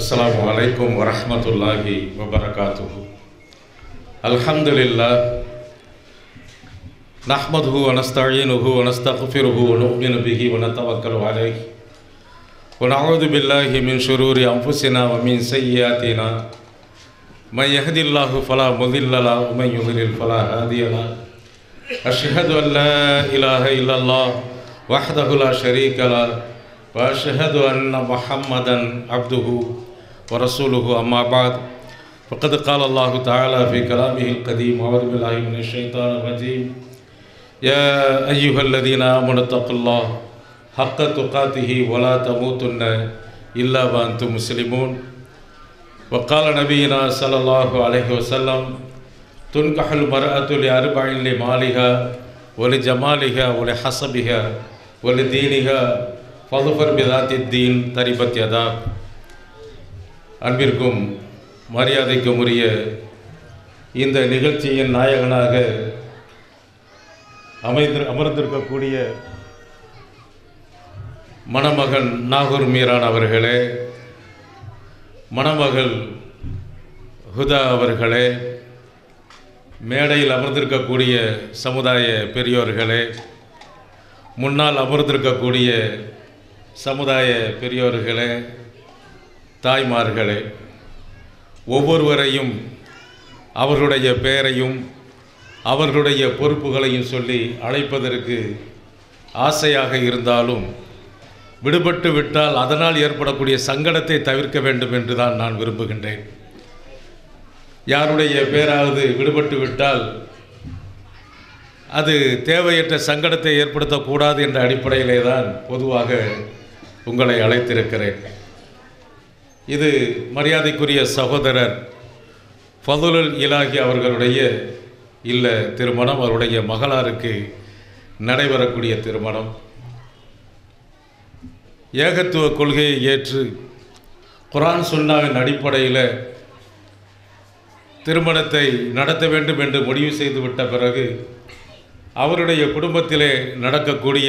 السلام عليكم ورحمة الله وبركاته الحمد لله نحمده ونستعينه ونستغفره ونؤمن به ونتوكل عليه ونعوذ بالله من شرور أنفسنا ومن سيئاتنا من يهد الله فلا مضل له ومن يضلل فلا هادي له أشهد أن لا إله إلا الله وحده لا شريك له وأشهد أن محمدا عبده ورسوله أما بعد فقد قال الله تعالى في كلامه القديم أعوذ بالله من الشيطان الرجيم يا أيها الذين آمنوا اتقوا الله حق تقاته ولا تموتن إلا وأنتم مسلمون وقال نبينا صلى الله عليه وسلم تنكح المرأة لأربع لمالها ولجمالها ولحسبها ولدينها فظفر بذات الدين தரிபத் யதா அன்பிற்கும் மரியாதைக்கும் உரிய இந்த நிகழ்ச்சியின் நாயகனாக அமைந்து அமர்ந்திருக்கக்கூடிய மணமகன் நாகூர் மீரான் அவர்களே மணமகள் ஹுதா அவர்களே மேடையில் அமர்ந்திருக்கக்கூடிய சமுதாய பெரியோர்களே முன்னால் அமர்ந்திருக்கக்கூடிய சமுதாய பெரியோர்களே தாய்மார்களே ஒவ்வொருவரையும் அவர்களுடைய பெயரையும் அவர்களுடைய பொறுப்புகளையும் சொல்லி அழைப்பதற்கு ஆசையாக இருந்தாலும் விடுபட்டு விட்டால் அதனால் ஏற்படக்கூடிய சங்கடத்தை தவிர்க்க வேண்டும் என்று தான் நான் விரும்புகின்றேன் யாருடைய பேராவது விடுபட்டு விட்டால் அது தேவையற்ற சங்கடத்தை ஏற்படுத்தக்கூடாது என்ற அடிப்படையிலே தான் பொதுவாக உங்களை அழைத்திருக்கிறேன் இது மரியாதைக்குரிய சகோதரர் ஃபதுலுல் இலாகி அவர்களுடைய இல்ல திருமணம் அவருடைய மகளாருக்கு நடைபெறக்கூடிய திருமணம் ஏகத்துவ கொள்கையை ஏற்று குரான் சுன்னாவின் அடிப்படையில் திருமணத்தை நடத்த வேண்டும் என்று முடிவு செய்துவிட்ட பிறகு அவருடைய குடும்பத்திலே நடக்கக்கூடிய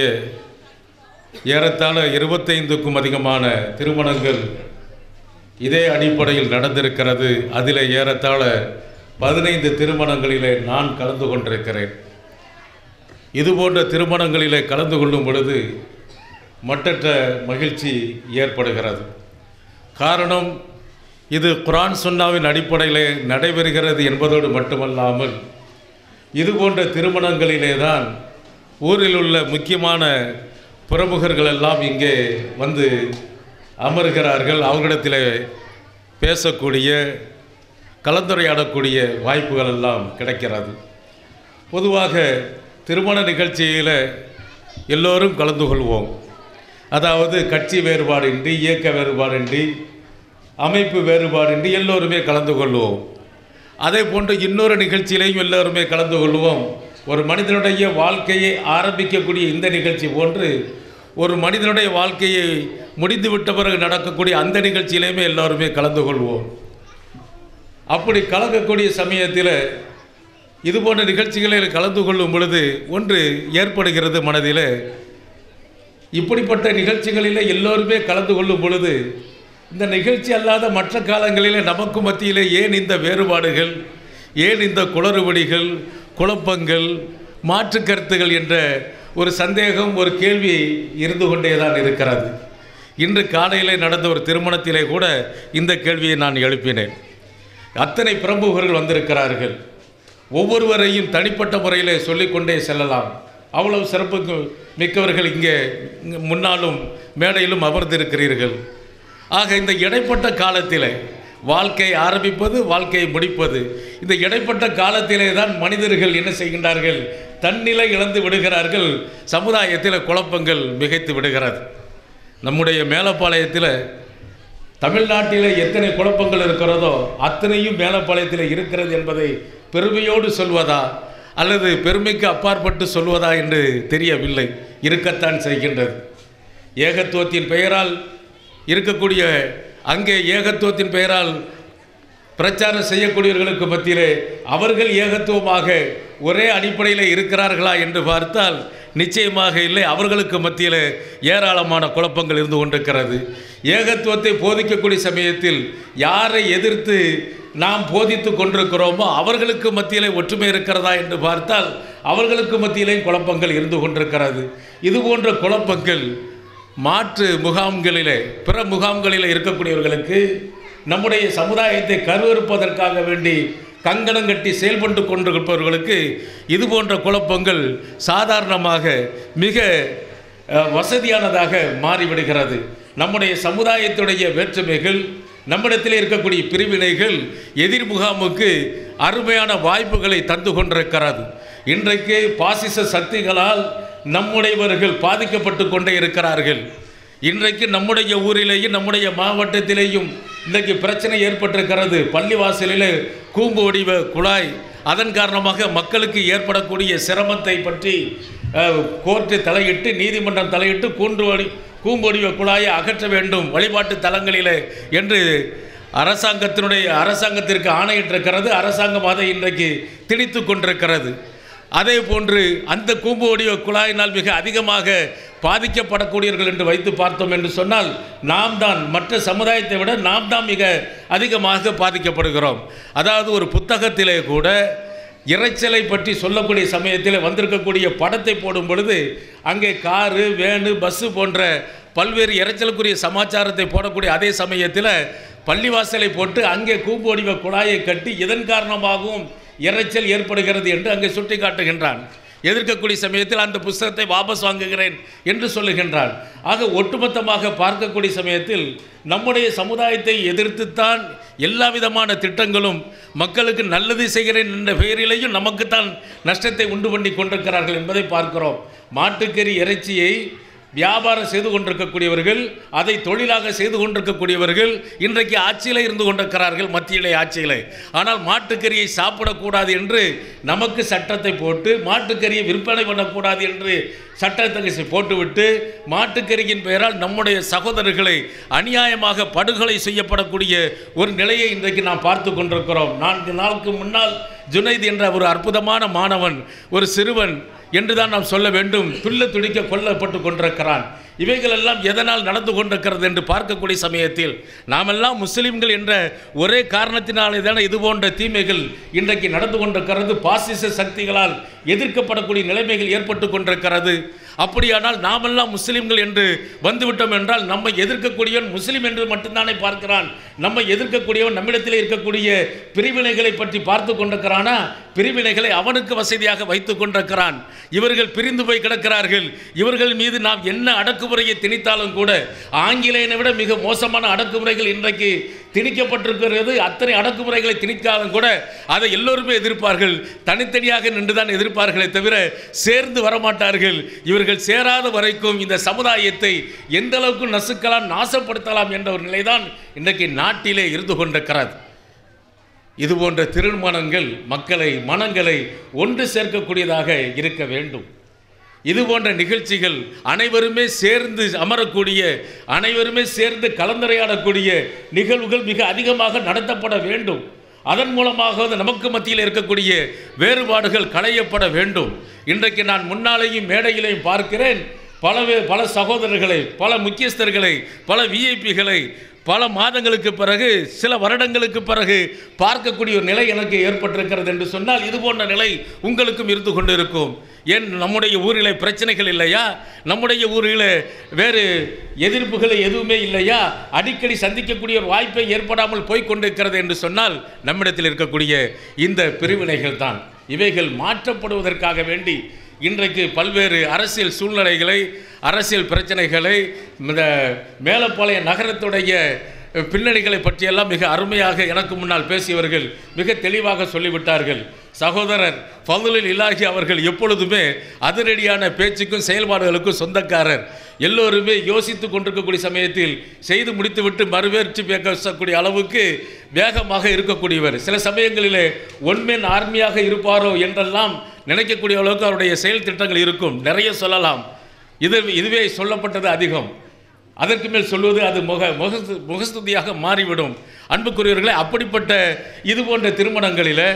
ஏறத்தாழ இருபத்தைந்துக்கும் அதிகமான திருமணங்கள் இதே அடிப்படையில் நடந்திருக்கிறது அதில் ஏறத்தாழ பதினைந்து திருமணங்களிலே நான் கலந்து கொண்டிருக்கிறேன் இதுபோன்ற திருமணங்களிலே கலந்து கொள்ளும் பொழுது மட்டற்ற மகிழ்ச்சி ஏற்படுகிறது காரணம் இது குரான் சுன்னாவின் அடிப்படையிலே நடைபெறுகிறது என்பதோடு மட்டுமல்லாமல் இதுபோன்ற திருமணங்களிலே தான் ஊரில் உள்ள முக்கியமான பிரமுகர்கள் எல்லாம் இங்கே வந்து அமர்கிறார்கள் அவர்களிடத்தில் பேசக்கூடிய கலந்துரையாடக்கூடிய வாய்ப்புகள் எல்லாம் கிடைக்கிறது பொதுவாக திருமண நிகழ்ச்சியில் எல்லோரும் கலந்து கொள்வோம் அதாவது கட்சி வேறுபாடின்றி இயக்க வேறுபாடின்றி அமைப்பு வேறுபாடின்றி எல்லோருமே கலந்து கொள்வோம் அதே போன்று இன்னொரு நிகழ்ச்சியிலையும் எல்லோருமே கலந்து கொள்வோம் ஒரு மனிதனுடைய வாழ்க்கையை ஆரம்பிக்கக்கூடிய இந்த நிகழ்ச்சி போன்று ஒரு மனிதனுடைய வாழ்க்கையை முடிந்துவிட்ட பிறகு நடக்கக்கூடிய அந்த நிகழ்ச்சியிலையுமே எல்லோருமே கலந்து கொள்வோம் அப்படி கலக்கக்கூடிய சமயத்தில் இது போன்ற நிகழ்ச்சிகளில் கலந்து கொள்ளும் பொழுது ஒன்று ஏற்படுகிறது மனதில் இப்படிப்பட்ட நிகழ்ச்சிகளில் எல்லோருமே கலந்து கொள்ளும் பொழுது இந்த நிகழ்ச்சி அல்லாத மற்ற காலங்களில் நமக்கு மத்தியிலே ஏன் இந்த வேறுபாடுகள் ஏன் இந்த குளறுபடிகள் குழப்பங்கள் மாற்று கருத்துகள் என்ற ஒரு சந்தேகம் ஒரு கேள்வி இருந்து கொண்டே தான் இருக்கிறது இன்று காலையில் நடந்த ஒரு திருமணத்திலே கூட இந்த கேள்வியை நான் எழுப்பினேன் அத்தனை பிரமுகர்கள் வந்திருக்கிறார்கள் ஒவ்வொருவரையும் தனிப்பட்ட முறையில் சொல்லிக்கொண்டே செல்லலாம் அவ்வளவு சிறப்பு மிக்கவர்கள் இங்கே முன்னாலும் மேடையிலும் அமர்ந்திருக்கிறீர்கள் ஆக இந்த இடைப்பட்ட காலத்தில் வாழ்க்கை ஆரம்பிப்பது வாழ்க்கையை முடிப்பது இந்த இடைப்பட்ட காலத்திலே தான் மனிதர்கள் என்ன செய்கின்றார்கள் தன்னிலை இழந்து விடுகிறார்கள் சமுதாயத்தில் குழப்பங்கள் மிகைத்து விடுகிறது நம்முடைய மேலப்பாளையத்தில் தமிழ்நாட்டில் எத்தனை குழப்பங்கள் இருக்கிறதோ அத்தனையும் மேலப்பாளையத்தில் இருக்கிறது என்பதை பெருமையோடு சொல்வதா அல்லது பெருமைக்கு அப்பாற்பட்டு சொல்வதா என்று தெரியவில்லை இருக்கத்தான் செய்கின்றது ஏகத்துவத்தின் பெயரால் இருக்கக்கூடிய அங்கே ஏகத்துவத்தின் பெயரால் பிரச்சாரம் செய்யக்கூடியவர்களுக்கு மத்தியிலே அவர்கள் ஏகத்துவமாக ஒரே அடிப்படையில் இருக்கிறார்களா என்று பார்த்தால் நிச்சயமாக இல்லை அவர்களுக்கு மத்தியில் ஏராளமான குழப்பங்கள் இருந்து கொண்டிருக்கிறது ஏகத்துவத்தை போதிக்கக்கூடிய சமயத்தில் யாரை எதிர்த்து நாம் போதித்து கொண்டிருக்கிறோமோ அவர்களுக்கு மத்தியிலே ஒற்றுமை இருக்கிறதா என்று பார்த்தால் அவர்களுக்கு மத்தியிலேயும் குழப்பங்கள் இருந்து கொண்டிருக்கிறது இது போன்ற குழப்பங்கள் மாற்று முகாம்களிலே பிற முகாம்களில் இருக்கக்கூடியவர்களுக்கு நம்முடைய சமுதாயத்தை கருவறுப்பதற்காக வேண்டி கங்கணம் கட்டி செயல்பட்டு கொண்டிருப்பவர்களுக்கு இது போன்ற குழப்பங்கள் சாதாரணமாக மிக அஹ், வசதியானதாக மாறிவிடுகிறது நம்முடைய சமுதாயத்துடைய வேற்றுமைகள் நம்மிடத்தில் இருக்கக்கூடிய பிரிவினைகள் எதிர் முகாமுக்கு அருமையான வாய்ப்புகளை தந்து கொண்டிருக்கிறது இன்றைக்கு பாசிச சக்திகளால் நம்முடையவர்கள் பாதிக்கப்பட்டு கொண்டே இருக்கிறார்கள் இன்றைக்கு நம்முடைய ஊரிலேயும் நம்முடைய மாவட்டத்திலேயும் இன்றைக்கு பிரச்சனை ஏற்பட்டிருக்கிறது பள்ளிவாசலில் கூம்பு வடிவ குழாய் அதன் காரணமாக மக்களுக்கு ஏற்படக்கூடிய சிரமத்தை பற்றி அஹ், கோர்ட்டு தலையிட்டு நீதிமன்றம் தலையிட்டு கூண்டு வடி கூம்பு வடிவ குழாயை அகற்ற வேண்டும் வழிபாட்டு தலங்களிலே என்று அரசாங்கத்தினுடைய அரசாங்கத்திற்கு ஆணையிட்டிருக்கிறது அரசாங்கம் அதை இன்றைக்கு திணித்து கொண்டிருக்கிறது அதே போன்று அந்த கூம்பு வடிவ குழாயினால் மிக அதிகமாக பாதிக்கப்படக்கூடியவர்கள் என்று வைத்து பார்த்தோம் என்று சொன்னால் நாம் தான் மற்ற சமுதாயத்தை விட நாம் தான் மிக அதிகமாக பாதிக்கப்படுகிறோம் அதாவது ஒரு புத்தகத்திலே கூட இரைச்சலை பற்றி சொல்லக்கூடிய சமயத்தில் வந்திருக்கக்கூடிய படத்தை போடும் பொழுது அங்கே காரு வேனு பஸ்ஸு போன்ற பல்வேறு இரைச்சலுக்குரிய சமாச்சாரத்தை போடக்கூடிய அதே சமயத்தில் பள்ளிவாசலை போட்டு அங்கே கூம்பு வடிவ குழாயை கட்டி இதன் காரணமாகவும் இரைச்சல் ஏற்படுகிறது என்று அங்கே சுட்டி காட்டுகின்றான் எதிர்க்கக்கூடிய சமயத்தில் அந்த புஸ்தகத்தை வாபஸ் வாங்குகிறேன் என்று சொல்லுகின்றான் ஆக ஒட்டுமொத்தமாக பார்க்கக்கூடிய சமயத்தில் நம்முடைய சமுதாயத்தை எதிர்த்துத்தான் எல்லா விதமான திட்டங்களும் மக்களுக்கு நல்லது செய்கிறேன் என்ற பெயரிலேயும் நமக்குத்தான் நஷ்டத்தை உண்டு பண்ணி கொண்டிருக்கிறார்கள் என்பதை பார்க்கிறோம் மாட்டுக்கறி இறைச்சியை வியாபாரம் செய்து கொண்டிருக்கக்கூடியவர்கள் அதை தொழிலாக செய்து கொண்டிருக்கக்கூடியவர்கள் இன்றைக்கு ஆட்சியிலே இருந்து கொண்டிருக்கிறார்கள் மத்தியிலே ஆட்சியிலே ஆனால் மாட்டுக்கறியை சாப்பிடக்கூடாது என்று நமக்கு சட்டத்தை போட்டு மாட்டுக்கறியை விற்பனை பண்ணக்கூடாது என்று சட்டத்தை போட்டுவிட்டு மாட்டுக்கறியின் பெயரால் நம்முடைய சகோதரர்களை அநியாயமாக படுகொலை செய்யப்படக்கூடிய ஒரு நிலையை இன்றைக்கு நாம் பார்த்து கொண்டிருக்கிறோம் நான்கு நாளுக்கு முன்னால் ஜுனைத் என்ற ஒரு அற்புதமான மாணவன் ஒரு சிறுவன் என்றுதான் நாம் சொல்ல வேண்டும் துள்ள துடிக்க கொல்லப்பட்டு கொண்டிருக்கிறான் இவைகளெல்லாம் எதனால் நடந்து கொண்டிருக்கிறது என்று பார்க்கக்கூடிய சமயத்தில் நாமெல்லாம் முஸ்லிம்கள் என்ற ஒரே காரணத்தினாலே தானே இது போன்ற தீமைகள் இன்றைக்கு நடந்து கொண்டிருக்கிறது பாசிச சக்திகளால் எதிர்க்கப்படக்கூடிய நிலைமைகள் ஏற்பட்டு கொண்டிருக்கிறது அப்படியானால் நாமெல்லாம் முஸ்லிம்கள் என்று வந்துவிட்டோம் என்றால் நம்மை எதிர்க்கக்கூடியவன் முஸ்லிம் என்று மட்டும்தானே பார்க்கிறான் நம்மை எதிர்க்கக்கூடியவன் நம்மிடத்தில் இருக்கக்கூடிய பிரிவினைகளை பற்றி பார்த்து கொண்டிருக்கிறானா பிரிவினைகளை அவனுக்கு வசதியாக வைத்துக் கொண்டிருக்கிறான் இவர்கள் பிரிந்து போய் கிடக்கிறார்கள் இவர்கள் மீது நாம் என்ன அடக்குமுறையை திணித்தாலும் கூட ஆங்கிலேயனை விட மிக மோசமான அடக்குமுறைகள் இன்றைக்கு திணிக்கப்பட்டிருக்கிறது அத்தனை அடக்குமுறைகளை திணித்தாலும் கூட அதை எல்லோருமே எதிர்ப்பார்கள் தனித்தனியாக நின்றுதான் எதிர்ப்பார்களே தவிர சேர்ந்து வரமாட்டார்கள் இவர்கள் சேராத வரைக்கும் இந்த சமுதாயத்தை எந்த அளவுக்கு நசுக்கலாம் நாசப்படுத்தலாம் என்ற ஒரு நிலைதான் இன்றைக்கு நாட்டிலே இருந்து கொண்டிருக்கிறது இது போன்ற திருமணங்கள் மக்களை மனங்களை ஒன்று சேர்க்கக்கூடியதாக இருக்க வேண்டும் இது போன்ற நிகழ்ச்சிகள் அனைவருமே சேர்ந்து அமரக்கூடிய அனைவருமே சேர்ந்து கலந்துரையாடக்கூடிய நிகழ்வுகள் மிக அதிகமாக நடத்தப்பட வேண்டும் அதன் மூலமாக வந்து நமக்கு மத்தியில் இருக்கக்கூடிய வேறுபாடுகள் களையப்பட வேண்டும் இன்றைக்கு நான் முன்னாலேயும் மேடையிலையும் பார்க்கிறேன் பல வே- பல சகோதரர்களை பல முக்கியஸ்தர்களை பல விஐபிகளை பல மாதங்களுக்கு பிறகு சில வருடங்களுக்கு பிறகு பார்க்கக்கூடிய ஒரு நிலை எனக்கு ஏற்பட்டிருக்கிறது என்று சொன்னால் இது போன்ற நிலை உங்களுக்கும் இருந்து கொண்டிருக்கும் ஏன் நம்முடைய ஊரில் பிரச்சனைகள் இல்லையா நம்முடைய ஊரில் வேறு எதிர்ப்புகள் எதுவுமே இல்லையா அடிக்கடி சந்திக்கக்கூடிய ஒரு வாய்ப்பை ஏற்படாமல் போய் கொண்டிருக்கிறது என்று சொன்னால் நம்மிடத்தில் இருக்கக்கூடிய இந்த பிரிவினைகள் தான் இவைகள் மாற்றப்படுவதற்காக வேண்டி இன்றைக்கு பல்வேறு அரசியல் சூழ்நிலைகளை அரசியல் பிரச்சனைகளை இந்த மேலப்பாளைய நகரத்துடைய பின்னணிகளை பற்றியெல்லாம் மிக அருமையாக எனக்கு முன்னால் பேசியவர்கள் மிக தெளிவாக சொல்லிவிட்டார்கள் சகோதரர் ஃபதுலில் இலாஹி அவர்கள் எப்பொழுதுமே அதிரடியான பேச்சுக்கும் செயல்பாடுகளுக்கும் சொந்தக்காரர் எல்லோருமே யோசித்து கொண்டிருக்கக்கூடிய சமயத்தில் செய்து முடித்துவிட்டு மறுவேற்று பேசக்கூடிய அளவுக்கு வேகமாக இருக்கக்கூடியவர் சில சமயங்களிலே ஒன்மேன் ஆர்மியாக இருப்பாரோ என்றெல்லாம் நினைக்கக்கூடிய அளவுக்கு அவருடைய செயல் திட்டங்கள் இருக்கும் நிறைய சொல்லலாம் இது இதுவே சொல்லப்பட்டது அதிகம் அதற்கு மேல் சொல்வது அது முக முகஸ்து முகஸ்துதியாக மாறிவிடும் அன்புக்குரியவர்களே அப்படிப்பட்ட இது போன்ற திருமணங்களில்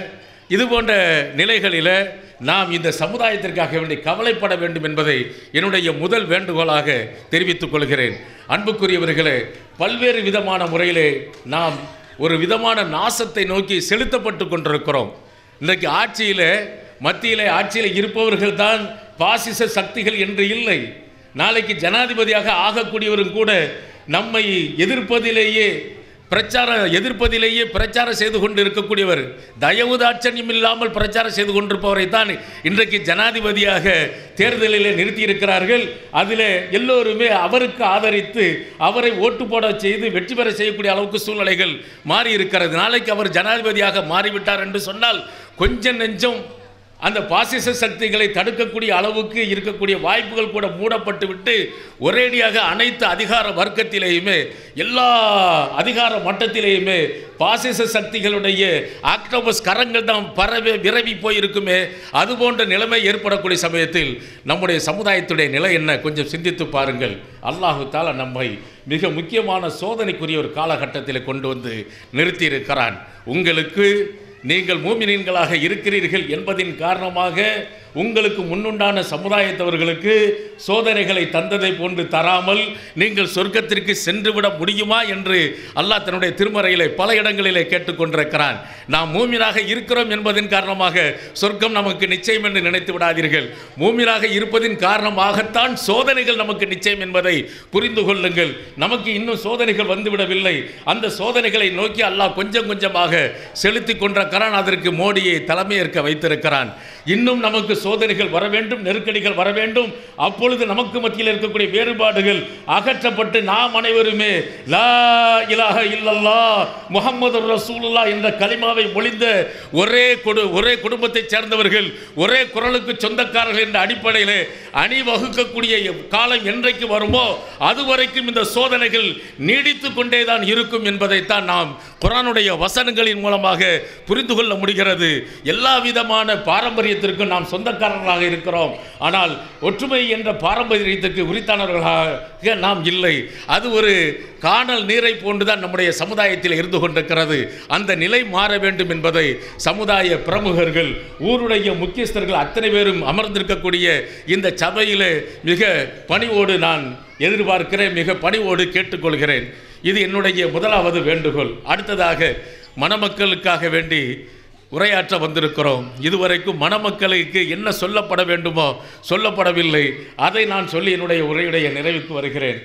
இது போன்ற நிலைகளில் நாம் இந்த சமுதாயத்திற்காக வேண்டி கவலைப்பட வேண்டும் என்பதை என்னுடைய முதல் வேண்டுகோளாக தெரிவித்துக் கொள்கிறேன் அன்புக்குரியவர்களே பல்வேறு விதமான முறையிலே நாம் ஒரு விதமான நாசத்தை நோக்கி செலுத்தப்பட்டு கொண்டிருக்கிறோம் இன்றைக்கு ஆட்சியில் மத்தியிலே ஆட்சியில் இருப்பவர்கள் தான் பாசிச சக்திகள் என்று இல்லை நாளைக்கு ஜனாதிபதியாக ஆகக்கூடியவரும் கூட நம்மை எதிர்ப்பதிலேயே பிரச்சாரம் எதிர்ப்பதிலேயே பிரச்சாரம் செய்து கொண்டு இருக்கக்கூடியவர் தயவு தாட்சண்யம் இல்லாமல் பிரச்சாரம் செய்து கொண்டிருப்பவரை தான் இன்றைக்கு ஜனாதிபதியாக தேர்தலில் நிறுத்தியிருக்கிறார்கள் அதில் எல்லோருமே அவருக்கு ஆதரித்து அவரை ஓட்டு போட செய்து வெற்றி பெற செய்யக்கூடிய அளவுக்கு சூழ்நிலைகள் மாறி இருக்கிறது நாளைக்கு அவர் ஜனாதிபதியாக மாறிவிட்டார் என்று சொன்னால் கொஞ்சம் நெஞ்சம் அந்த பாசிச சக்திகளை தடுக்கக்கூடிய அளவுக்கு இருக்கக்கூடிய வாய்ப்புகள் கூட மூடப்பட்டு விட்டு ஒரேடியாக அனைத்து அதிகார வர்க்கத்திலேயுமே எல்லா அதிகார மட்டத்திலேயுமே பாசிச சக்திகளுடைய ஆக்டோபஸ் கரங்கள் தான் பரவி விரவி போயிருக்குமே அது போன்ற நிலைமை ஏற்படக்கூடிய சமயத்தில் நம்முடைய சமுதாயத்துடைய நிலை என்ன கொஞ்சம் சிந்தித்து பாருங்கள் அல்லாஹு தாலா நம்மை மிக முக்கியமான சோதனைக்குரிய ஒரு காலகட்டத்தில் கொண்டு வந்து நிறுத்தியிருக்கிறான் உங்களுக்கு நீங்கள் மூமினீன்களாக இருக்கிறீர்கள் என்பதின் காரணமாக உங்களுக்கு முன்னுண்டான சமுதாயத்தவர்களுக்கு சோதனைகளை தந்ததை போன்று தராமல் நீங்கள் சொர்க்கத்திற்கு சென்றுவிட முடியுமா என்று அல்லாஹ் தன்னுடைய திருமறையிலே பல இடங்களிலே கேட்டுக்கொண்டிருக்கிறான் நாம் மூமினாக இருக்கிறோம் என்பதின் காரணமாக சொர்க்கம் நமக்கு நிச்சயம் என்று நினைத்து விடாதீர்கள் மூமினாக இருப்பதின் காரணமாகத்தான் சோதனைகள் நமக்கு நிச்சயம் என்பதை புரிந்து கொள்ளுங்கள் நமக்கு இன்னும் சோதனைகள் வந்துவிடவில்லை அந்த சோதனைகளை நோக்கி அல்லாஹ் கொஞ்சம் கொஞ்சமாக செலுத்தி கொண்டிருக்கிறான் அதற்கு மோடியை தலைமையேற்க வைத்திருக்கிறான் இன்னும் நமக்கு சோதனைகள் வர வேண்டும் நெருக்கடிகள் வர வேண்டும் அப்பொழுது நமக்கு மத்தியில் இருக்கக்கூடிய வேறுபாடுகள் அகற்றப்பட்டு நாம் அனைவருமே லா இலாஹ இல்லல்லா முஹம்மது ரசூலுல்லா என்ற கலிமாவை மொழிந்த ஒரே குடு ஒரே குடும்பத்தைச் சேர்ந்தவர்கள் ஒரே குரலுக்கு சொந்தக்காரர்கள் என்ற அடிப்படையில் அணிவகுக்கக்கூடிய காலம் என்றைக்கு வருமோ அதுவரைக்கும் இந்த சோதனைகள் நீடித்து கொண்டே தான் இருக்கும் என்பதைத்தான் நாம் குரானுடைய வசனங்களின் மூலமாக புரிந்து கொள்ள முடிகிறது எல்லா விதமான பாரம்பரியத்திற்கும் நாம் சொந்தக்காரர்களாக இருக்கிறோம் ஆனால் ஒற்றுமை என்ற பாரம்பரியத்துக்கு உரித்தானவர்களாக நாம் இல்லை அது ஒரு காணல் நீரை போன்றுதான் நம்முடைய சமுதாயத்தில் இருந்து கொண்டிருக்கிறது அந்த நிலை மாற வேண்டும் என்பதை சமுதாய பிரமுகர்கள் ஊருடைய முக்கியஸ்தர்கள் அத்தனை பேரும் அமர்ந்திருக்கக்கூடிய இந்த சபையிலே மிக பணிவோடு நான் எதிர்பார்க்கிறேன் மிக பணிவோடு கேட்டுக்கொள்கிறேன் இது என்னுடைய முதலாவது வேண்டுகோள் அடுத்ததாக மணமக்களுக்காக வேண்டி உரையாற்ற வந்திருக்கிறோம் இதுவரைக்கும் மணமக்களுக்கு என்ன சொல்லப்பட வேண்டுமோ சொல்லப்படவில்லை அதை நான் சொல்லி என்னுடைய உரையுடைய நிறைவுக்கு வருகிறேன்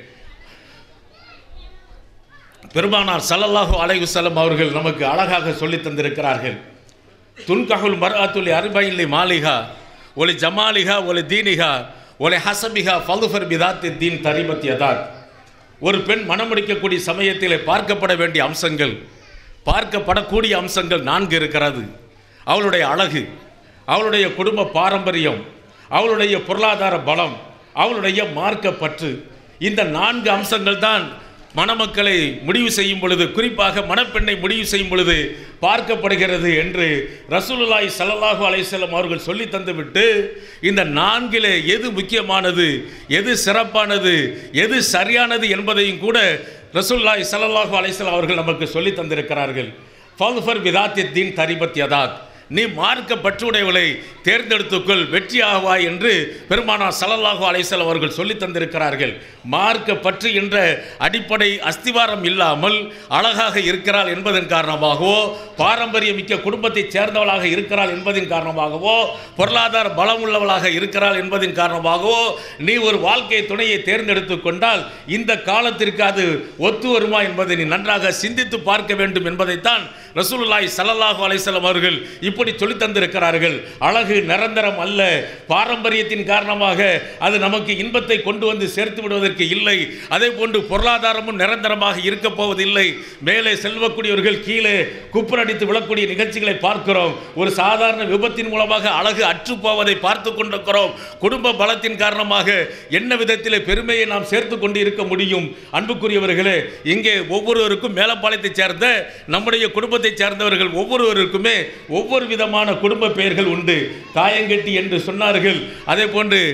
பெருமானார் ஸல்லல்லாஹு அலைஹி வஸல்லம் அவர்கள் நமக்கு அழகாக சொல்லி தந்திருக்கிறார்கள் துன்கஹுல் மர்அத்துல் அர்பைன்லி மாலிகா ஒலி ஜமாலிகா ஒலி தீனிகா ஒலி ஹசபிகா ஃபலுஃபர் பிதாத்தி தீன் தரிபத் யதாத் ஒரு பெண் மணமுடிக்கக்கூடிய சமயத்தில் பார்க்கப்பட வேண்டிய அம்சங்கள் பார்க்கப்படக்கூடிய அம்சங்கள் நான்கு இருக்கிறது அவளுடைய அழகு அவளுடைய குடும்ப பாரம்பரியம் அவளுடைய பொருளாதார பலம் அவளுடைய மார்க்க பற்று இந்த நான்கு அம்சங்கள் தான் மணமக்களை முடிவு செய்யும் பொழுது குறிப்பாக மணப்பெண்ணை முடிவு செய்யும் பொழுது பார்க்கப்படுகிறது என்று ரசூலுல்லாஹி ஸல்லல்லாஹு அலைஹி வஸல்லம் அவர்கள் சொல்லி தந்துவிட்டு இந்த நான்கிலே எது முக்கியமானது எது சிறப்பானது எது சரியானது என்பதையும் கூட ரசூலுல்லாஹி ஸல்லல்லாஹு அலைஹி வஸல்லம் அவர்கள் நமக்கு சொல்லி தந்திருக்கிறார்கள் ஃபல்ஃபர் விதாத்தியத்தின் தரிபத் யதாத் நீ மார்க்க பற்றுடையவளை தேர்ந்தெடுத்துக்கொள் வெற்றி ஆவாய் என்று பெருமானார் ஸல்லல்லாஹு அலைஹி வஸல்லம் அவர்கள் சொல்லி தந்திருக்கிறார்கள் மார்க்க பற்று என்ற அடிப்படை அஸ்திவாரம் இல்லாமல் அழகாக இருக்கிறாள் என்பதன் காரணமாகவோ பாரம்பரியம் மிக்க குடும்பத்தைச் சேர்ந்தவளாக இருக்கிறாள் என்பதின் காரணமாகவோ பொருளாதார பலம் உள்ளவளாக இருக்கிறாள் என்பதின் காரணமாகவோ நீ ஒரு வாழ்க்கை துணையை தேர்ந்தெடுத்து கொண்டால் இந்த காலத்திற்கு அது ஒத்து வருமா என்பதை நீ நன்றாக சிந்தித்து பார்க்க வேண்டும் என்பதைத்தான் ரசூலுல்லாஹி ஸல்லல்லாஹு அலைஹி வஸல்லம் அவர்கள் இப்படி சொல்லி தந்திருக்கிறார்கள் அழகு நிரந்தரம் அல்ல பாரம்பரியத்தின் காரணமாக அது நமக்கு இன்பத்தை கொண்டு வந்து சேர்த்து விடுவதற்கு இல்லை அதே போன்று பொருளாதாரமும் நிரந்தரமாக இருக்க போவதில்லை மேலே செல்வக்கூடியவர்கள் கீழே குப்புரடித்து விழக்கூடிய நிகழ்ச்சிகளை பார்க்கிறோம் ஒரு சாதாரண விபத்தின் மூலமாக அழகு அற்று போவதை பார்த்து கொண்டிருக்கிறோம் குடும்ப பலத்தின் காரணமாக என்ன விதத்திலே பெருமையை நாம் சேர்த்து கொண்டு இருக்க முடியும் அன்புக்குரியவர்களே இங்கே ஒவ்வொருவருக்கும் மேலப்பாளையத்தைச் சேர்ந்த நம்முடைய குடும்பத்தைச் சேர்ந்தவர்கள் ஒவ்வொருவருக்குமே ஒவ்வொரு விதமான குடும்ப பெயர்கள் உண்டு தாயங்கட்டி என்று சொன்னார்கள் அதே போன்று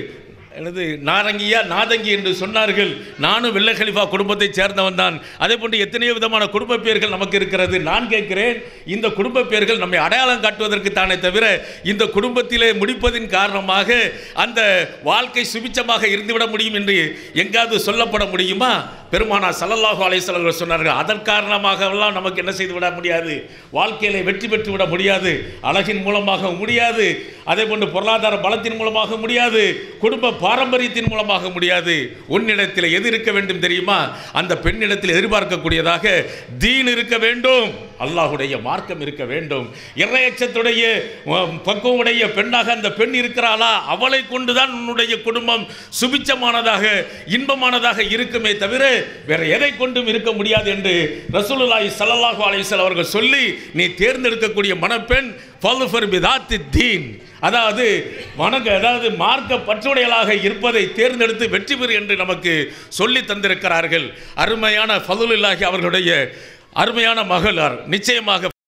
எனது நாரங்கியா நாதங்கி என்று சொன்னார்கள் நானும் வெள்ளை கலிஃபா குடும்பத்தைச் சேர்ந்தவன் தான் அதே போன்று எத்தனையோ விதமான குடும்ப பெயர்கள் நமக்கு இருக்கிறது நான் கேட்கிறேன் இந்த குடும்ப பெயர்கள் நம்மை அடையாளம் காட்டுவதற்கு தானே தவிர இந்த குடும்பத்திலே முடிப்பதின் காரணமாக அந்த வாழ்க்கை சுபிச்சமாக இருந்துவிட முடியும் என்று எங்காவது சொல்லப்பட முடியுமா பெருமானா சல்லல்லாஹு அலைஹி சொன்னார்கள் அதன் காரணமாக எல்லாம் நமக்கு என்ன செய்து விட முடியாது வாழ்க்கையில வெற்றி பெற்று விட முடியாது அழகின் மூலமாக முடியாது அதே போன்று பொருளாதார பலத்தின் மூலமாக முடியாது குடும்ப பாரம்பரியத்தின் மூலமாக முடியாது உன்னிடத்தில் எது இருக்க வேண்டும் தெரியுமா அந்த பெண்ணிடத்தில் எதிர்பார்க்கக்கூடியதாக தீன் இருக்க வேண்டும் அல்லாஹுடைய மார்க்கம் இருக்க வேண்டும் இறையச்சத்துடைய உம், பக்குவமுடைய பெண்ணாக அந்த பெண் இருக்கிறாளா அவளை கொண்டுதான் உன்னுடைய குடும்பம் சுபிச்சமானதாக இன்பமானதாக இருக்குமே தவிர வேற எதை கொண்டும் இருக்க முடியாது என்று ரசூலுல்லாஹி ஸல்லல்லாஹு அலைஹி வஸல்லம் அவர்கள் சொல்லி நீ தேர்ந்தெடுக்கக்கூடிய மணப்பெண் ஃபல்ஃபர் பிதாத்தி தீன் அதாவது வணக்க அதாவது மார்க்க பற்றுடையலாக இருப்பதை தேர்ந்தெடுத்து வெற்றி பெறு என்று நமக்கு சொல்லி தந்திருக்கிறார்கள் அருமையான ஃபதுலுல்லாஹி அவர்களுடைய அருமையான மகளார் நிச்சயமாக